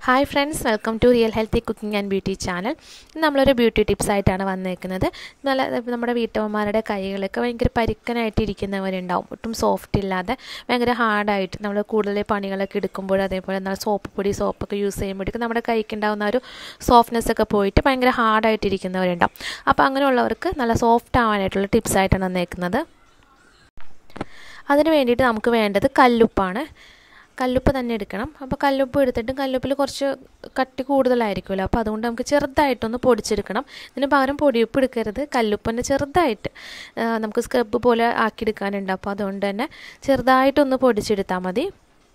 hi friends welcome to real healthy cooking and beauty channel ഇന്ന് നമ്മളൊരു beauty tips ആയിട്ടാണ് വന്നേക്കുന്നത് നല്ല നമ്മുടെ വീട്ടമ്മമാരുടെ കൈകളൊക്കെ ഭയങ്കര പരുക്കനായിട്ട് ഇരിക്കുന്നവരുണ്ടാവും ഒട്ടും സോഫ്റ്റ് ഇല്ലാതെ ഭയങ്കര ഹാർഡായിട്ട് നമ്മൾ കൂടുതൽ പണികളൊക്കെ എടുക്കുമ്പോൾ അതേപോലെ നമ്മൾ സോപ്പ് പൊടി സോപ്പൊക്കെ യൂസ് ചെയ്യുമ്പോഴേക്കും നമ്മുടെ കൈക്ക് ഉണ്ടാകുന്ന ഒരു സോഫ്റ്റ്നെസ് ഒക്കെ പോയിട്ട് ഭയങ്കര ഹാർഡായിട്ട് ഇരിക്കുന്നവരുണ്ടാവും അപ്പോൾ അങ്ങനെയുള്ളവർക്ക് നല്ല സോഫ്റ്റ് ആവാനായിട്ടുള്ള ടിപ്സ് ആയിട്ടാണ് വന്നേക്കുന്നത് അതിന് വേണ്ടിയിട്ട് നമുക്ക് വേണ്ടത് കല്ലുപ്പാണ് കല്ലുപ്പ് തന്നെ എടുക്കണം അപ്പോൾ കല്ലുപ്പ് എടുത്തിട്ട് കല്ലുപ്പിൽ കുറച്ച് കട്ടി കൂടുതലായിരിക്കുമല്ലോ അപ്പോൾ അതുകൊണ്ട് നമുക്ക് ചെറുതായിട്ടൊന്ന് പൊടിച്ചെടുക്കണം ഇതിന് പകരം പൊടിയുപ്പ് എടുക്കരുത് കല്ലുപ്പ് തന്നെ ചെറുതായിട്ട് നമുക്ക് സ്ക്രബ് പോലെ ആക്കിയെടുക്കാനുണ്ട് അപ്പോൾ അതുകൊണ്ട് തന്നെ ചെറുതായിട്ടൊന്ന് പൊടിച്ചെടുത്താൽ മതി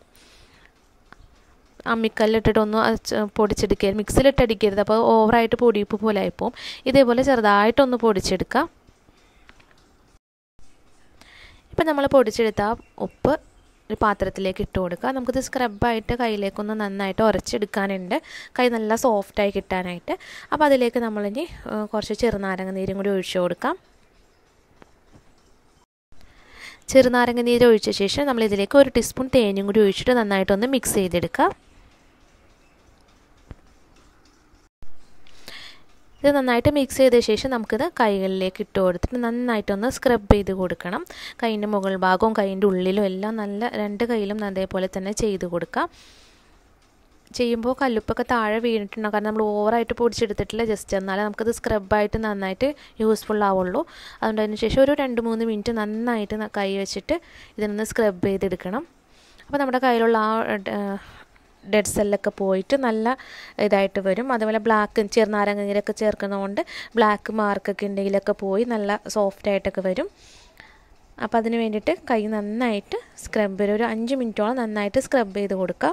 അമ്മിക്കല്ലിട്ടിട്ടൊന്ന് പൊടിച്ചെടുക്കുക മിക്സിയിലിട്ട് അടിക്കരുത് അപ്പോൾ ഓവറായിട്ട് പൊടിയുപ്പ് പോലെ ആയിപ്പോവും ഇതേപോലെ ചെറുതായിട്ടൊന്ന് പൊടിച്ചെടുക്കുക ഇപ്പം നമ്മൾ പൊടിച്ചെടുത്ത ഉപ്പ് ഒരു പാത്രത്തിലേക്ക് ഇട്ട് കൊടുക്കുക നമുക്കിത് സ്ക്രബായിട്ട് കയ്യിലേക്കൊന്ന് നന്നായിട്ട് ഉരച്ചെടുക്കാനുണ്ട് കൈ നല്ല സോഫ്റ്റായി കിട്ടാനായിട്ട് അപ്പോൾ അതിലേക്ക് നമ്മളിനി കുറച്ച് ചെറുനാരങ്ങ നീരും കൂടി ഒഴിച്ചു കൊടുക്കാം ചെറുനാരങ്ങ നീര് ഒഴിച്ച ശേഷം നമ്മൾ ഇതിലേക്ക് ഒരു ടീസ്പൂൺ തേനും കൂടി ഒഴിച്ചിട്ട് നന്നായിട്ടൊന്ന് മിക്സ് ചെയ്തെടുക്കുക ഇത് നന്നായിട്ട് മിക്സ് ചെയ്ത ശേഷം നമുക്കിത് കൈകളിലേക്ക് ഇട്ട് കൊടുത്തിട്ട് നന്നായിട്ടൊന്ന് സ്ക്രബ് ചെയ്ത് കൊടുക്കണം കൈയിൻ്റെ മുകൾ ഭാഗവും കൈയിൻ്റെ ഉള്ളിലും എല്ലാം നല്ല രണ്ട് കൈയിലും അതേപോലെ തന്നെ ചെയ്ത് കൊടുക്കാം ചെയ്യുമ്പോൾ കല്ലുപ്പൊക്കെ താഴെ വീണിട്ടുണ്ടാകും കാരണം നമ്മൾ ഓവറായിട്ട് പൊടിച്ചെടുത്തിട്ടില്ല ജസ്റ്റ് എന്നാലേ നമുക്കത് സ്ക്രബായിട്ട് നന്നായിട്ട് യൂസ്ഫുൾ ആവുള്ളൂ അതുകൊണ്ട് അതിന് ശേഷം ഒരു രണ്ട് മൂന്ന് മിനിറ്റ് നന്നായിട്ട് കൈ വെച്ചിട്ട് ഇതിനൊന്ന് സ്ക്രബ് ചെയ്തെടുക്കണം അപ്പോൾ നമ്മുടെ കയ്യിലുള്ള ആ ഡെഡ് സെല്ലൊക്കെ പോയിട്ട് നല്ല ഇതായിട്ട് വരും അതുപോലെ ബ്ലാക്ക് ചെറുനാരങ്ങ നീരൊക്കെ ചേർക്കുന്നതുകൊണ്ട് ബ്ലാക്ക് മാർക്കൊക്കെ ഉണ്ടെങ്കിലൊക്കെ പോയി നല്ല സോഫ്റ്റ് ആയിട്ടൊക്കെ വരും അപ്പോൾ അതിന് വേണ്ടിയിട്ട് കൈ നന്നായിട്ട് സ്ക്രബ് ഒരു അഞ്ച് മിനിറ്റോളം നന്നായിട്ട് സ്ക്രബ് ചെയ്ത് കൊടുക്കുക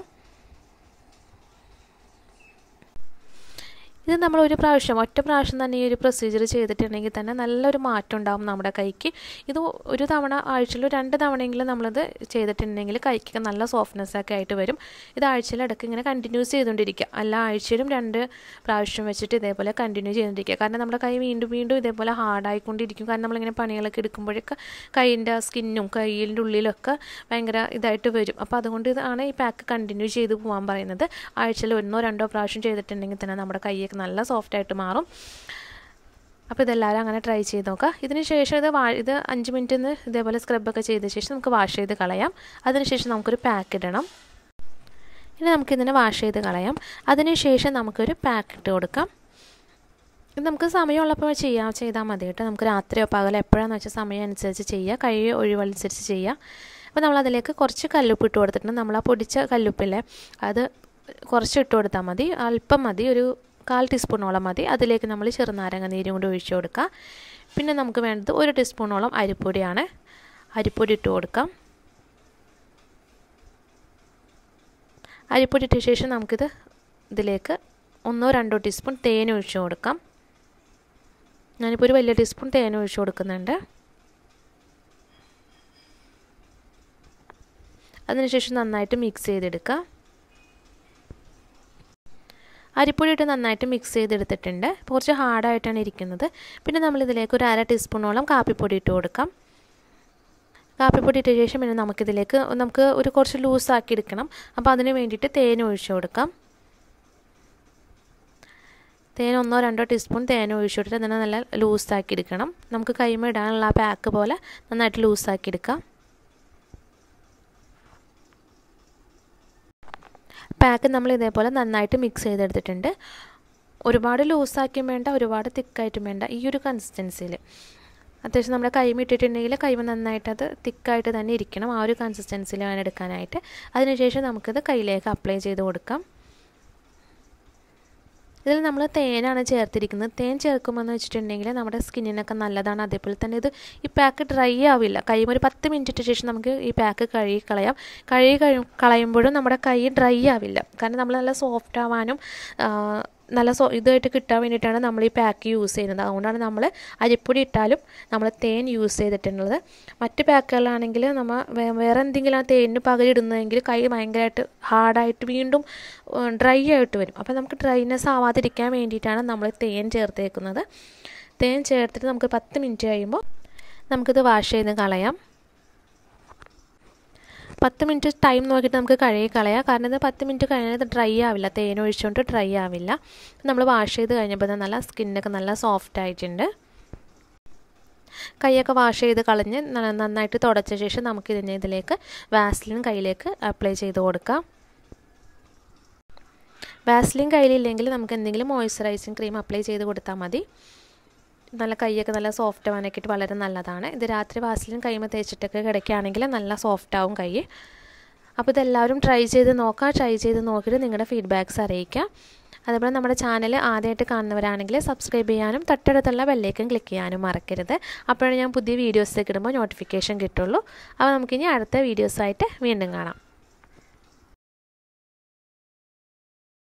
ഇത് നമ്മൾ ഒരു പ്രാവശ്യം ഒറ്റ പ്രാവശ്യം തന്നെ ഈ ഒരു പ്രൊസീജിയർ ചെയ്തിട്ടുണ്ടെങ്കിൽ തന്നെ നല്ലൊരു മാറ്റം ഉണ്ടാകും നമ്മുടെ കൈക്ക് ഇത് ഒരു തവണ ആഴ്ചയിൽ രണ്ട് തവണയെങ്കിലും നമ്മളിത് ചെയ്തിട്ടുണ്ടെങ്കിൽ കൈക്ക് നല്ല സോഫ്റ്റ്നെസ് ഒക്കെ ആയിട്ട് വരും ഇത് ആഴ്ചയിൽ ഇടയ്ക്ക് ഇങ്ങനെ കണ്ടിന്യൂസ് ചെയ്തുകൊണ്ടിരിക്കുക അല്ല ആഴ്ചയിലും രണ്ട് പ്രാവശ്യം വെച്ചിട്ട് ഇതേപോലെ കണ്ടിന്യൂ ചെയ്തുകൊണ്ടിരിക്കുക കാരണം നമ്മുടെ കൈ വീണ്ടും വീണ്ടും ഇതേപോലെ ഹാർഡായിക്കൊണ്ടിരിക്കും കാരണം നമ്മളിങ്ങനെ പണികളൊക്കെ എടുക്കുമ്പോഴൊക്കെ കൈയിൻ്റെ സ്കിന്നും കൈയിൻ്റെ ഉള്ളിലൊക്കെ ഭയങ്കര ഇതായിട്ട് വരും അപ്പോൾ അതുകൊണ്ട് ഇതാണ് ഈ പാക്ക് കണ്ടിന്യൂ ചെയ്ത് പോകാൻ പറയുന്നത് ആഴ്ചയിൽ ഒന്നോ രണ്ടോ പ്രാവശ്യം ചെയ്തിട്ടുണ്ടെങ്കിൽ തന്നെ നമ്മുടെ കൈയൊക്കെ നല്ല സോഫ്റ്റായിട്ട് മാറും അപ്പോൾ ഇതെല്ലാവരും അങ്ങനെ ട്രൈ ചെയ്ത് നോക്കുക ഇതിന് ശേഷം ഇത് വാ ഇത് അഞ്ച് മിനിറ്റിൽ ഇതേപോലെ സ്ക്രബൊക്കെ ചെയ്ത ശേഷം നമുക്ക് വാഷ് ചെയ്ത് കളയാം അതിനുശേഷം നമുക്കൊരു പാക്ക് ഇടണം ഇനി നമുക്കിതിനെ വാഷ് ചെയ്ത് കളയാം അതിനുശേഷം നമുക്കൊരു പാക്ക് ഇട്ട് കൊടുക്കാം ഇത് നമുക്ക് സമയമുള്ളപ്പോൾ ചെയ്യാം ചെയ്താൽ മതി കേട്ടോ നമുക്ക് രാത്രിയോ പകലോ എപ്പോഴാണെന്ന് വെച്ചാൽ സമയം അനുസരിച്ച് ചെയ്യുക കഴി ഒഴിവനുസരിച്ച് ചെയ്യുക അപ്പോൾ നമ്മൾ അതിലേക്ക് കുറച്ച് കല്ലുപ്പ് ഇട്ട് കൊടുത്തിട്ടുണ്ട് നമ്മൾ ആ പൊടിച്ച കല്ലുപ്പില്ലേ അത് കുറച്ച് ഇട്ട് കൊടുത്താൽ മതി അല്പം മതി ഒരു കാൽ ടീസ്പൂണോളം മതി അതിലേക്ക് നമ്മൾ ചെറുനാരങ്ങ നീരും കൂടി ഒഴിച്ചു കൊടുക്കുക പിന്നെ നമുക്ക് വേണ്ടത് ഒരു ടീസ്പൂണോളം അരിപ്പൊടിയാണ് അരിപ്പൊടി ഇട്ട് കൊടുക്കാം അരിപ്പൊടി ഇട്ട ശേഷം നമുക്കിത് ഇതിലേക്ക് ഒന്നോ രണ്ടോ ടീസ്പൂൺ തേൻ ഒഴിച്ചു കൊടുക്കാം ഞാനിപ്പോൾ ഒരു വലിയ ടീസ്പൂൺ തേൻ ഒഴിച്ചു കൊടുക്കുന്നുണ്ട് അതിനുശേഷം നന്നായിട്ട് മിക്സ് ചെയ്തെടുക്കുക അരിപ്പൊടി ഇട്ട് നന്നായിട്ട് മിക്സ് ചെയ്തെടുത്തിട്ടുണ്ട് കുറച്ച് ഹാർഡായിട്ടാണ് ഇരിക്കുന്നത് പിന്നെ നമ്മളിതിലേക്ക് ഒരു അര ടീസ്പൂണോളം കാപ്പിപ്പൊടി ഇട്ട് കൊടുക്കാം കാപ്പിപ്പൊടി ഇട്ട ശേഷം പിന്നെ നമുക്കിതിലേക്ക് നമുക്ക് ഒരു കുറച്ച് ലൂസാക്കി എടുക്കണം അപ്പോൾ അതിന് വേണ്ടിയിട്ട് തേൻ ഒഴിച്ചു കൊടുക്കാം തേൻ ഒന്നോ രണ്ടോ ടീസ്പൂൺ തേൻ ഒഴിച്ചു കൊടുത്തിട്ട് അതിനെ നല്ല ലൂസാക്കി എടുക്കണം നമുക്ക് കൈമ ഇടാനുള്ള ആ പാക്ക് പോലെ നന്നായിട്ട് ലൂസാക്കി എടുക്കാം പാക്ക് നമ്മൾ ഇതേപോലെ നന്നായിട്ട് മിക്സ് ചെയ്തെടുത്തിട്ടുണ്ട് ഒരുപാട് ലൂസാക്കിയും വേണ്ട ഒരുപാട് തിക്കായിട്ടും വേണ്ട ഈ ഒരു കൺസിസ്റ്റൻസിയിൽ അത്യാവശ്യം നമ്മുടെ കൈമ ഇട്ടിട്ടുണ്ടെങ്കിൽ കൈമ നന്നായിട്ട് അത് തിക്കായിട്ട് തന്നെ ഇരിക്കണം ആ ഒരു കൺസിസ്റ്റൻസിയിൽ വേണം എടുക്കാനായിട്ട് അതിനുശേഷം നമുക്കിത് കയ്യിലേക്ക് അപ്ലൈ ചെയ്ത് കൊടുക്കാം ഇതിൽ നമ്മൾ തേനാണ് ചേർത്തിരിക്കുന്നത് തേൻ ചേർക്കുമെന്ന് വെച്ചിട്ടുണ്ടെങ്കിൽ നമ്മുടെ സ്കിന്നിനൊക്കെ നല്ലതാണ് അതേപോലെ തന്നെ ഇത് ഈ പാക്ക് ഡ്രൈ ആവില്ല കൈ ഒരു പത്ത് മിനിറ്റിന് ശേഷം നമുക്ക് ഈ പാക്ക് കഴുകി കളയാം കഴുകി കഴി കളയുമ്പോഴും നമ്മുടെ കൈ ഡ്രൈ ആവില്ല കാരണം നമ്മൾ നല്ല സോഫ്റ്റ് ആവാനും നല്ല സോ ഇതായിട്ട് കിട്ടാൻ വേണ്ടിയിട്ടാണ് നമ്മൾ ഈ പാക്ക് യൂസ് ചെയ്യുന്നത് അതുകൊണ്ടാണ് നമ്മൾ അരിപ്പൊടി ഇട്ടാലും നമ്മൾ തേൻ യൂസ് ചെയ്തിട്ടുള്ളത് മറ്റ് പാക്കുകളാണെങ്കിൽ നമ്മൾ വേറെ എന്തെങ്കിലും ആ തേനിന് പകരം ഇടുന്നതെങ്കിൽ കൈ ഭയങ്കരമായിട്ട് ഹാർഡായിട്ട് വീണ്ടും ഡ്രൈ ആയിട്ട് വരും അപ്പോൾ നമുക്ക് ഡ്രൈനെസ് ആവാതിരിക്കാൻ വേണ്ടിയിട്ടാണ് നമ്മൾ തേൻ ചേർത്തേക്കുന്നത് തേൻ ചേർത്തിട്ട് നമുക്ക് പത്ത് മിനിറ്റ് കഴിയുമ്പോൾ നമുക്കിത് വാഷ് ചെയ്ത് കളയാം പത്ത് മിനിറ്റ് ടൈം നോക്കിയിട്ട് നമുക്ക് കഴുകി കളയാം കാരണം ഇത് പത്ത് മിനിറ്റ് കഴിഞ്ഞാൽ ഇത് ഡ്രൈ ആവില്ല തേൻ ഒഴിച്ചുകൊണ്ട് ഡ്രൈ ആവില്ല നമ്മൾ വാഷ് ചെയ്ത് കഴിഞ്ഞപ്പോൾ നല്ല സ്കിന്നൊക്കെ നല്ല സോഫ്റ്റ് ആയിട്ടുണ്ട് കൈയൊക്കെ വാഷ് ചെയ്ത് കളഞ്ഞ് നന്നായിട്ട് തുടച്ച ശേഷം നമുക്ക് ഇതിന് ഇതിലേക്ക് വാസ്ലിൻ കയ്യിലേക്ക് അപ്ലൈ ചെയ്ത് കൊടുക്കാം വാസ്ലിൻ കയ്യിലില്ലെങ്കിൽ നമുക്ക് എന്തെങ്കിലും മോയ്സ്ചറൈസിങ് ക്രീം അപ്ലൈ ചെയ്ത് കൊടുത്താൽ മതി നല്ല കൈയൊക്കെ നല്ല സോഫ്റ്റ് ആവാനൊക്കെയിട്ട് വളരെ നല്ലതാണ് ഇത് രാത്രി വാസ്ലിൻ കൈമ തേച്ചിട്ടൊക്കെ കിടക്കുകയാണെങ്കിൽ നല്ല സോഫ്റ്റ് ആവും കൈ അപ്പോൾ ഇതെല്ലാവരും ട്രൈ ചെയ്ത് നോക്കാം ട്രൈ ചെയ്ത് നോക്കിയിട്ട് നിങ്ങളുടെ ഫീഡ്ബാക്ക്സ് അറിയിക്കാം അതുപോലെ നമ്മുടെ ചാനൽ ആദ്യമായിട്ട് കാണുന്നവരാണെങ്കിൽ സബ്സ്ക്രൈബ് ചെയ്യാനും തൊട്ടടുത്തുള്ള ബെല്ലേക്കും ക്ലിക്ക് ചെയ്യാനും മറക്കരുത് അപ്പോഴാണ് ഞാൻ പുതിയ വീഡിയോസൊക്കെ ഇടുമ്പോൾ നോട്ടിഫിക്കേഷൻ കിട്ടുള്ളൂ അപ്പോൾ നമുക്കിനി അടുത്ത വീഡിയോസായിട്ട് വീണ്ടും കാണാം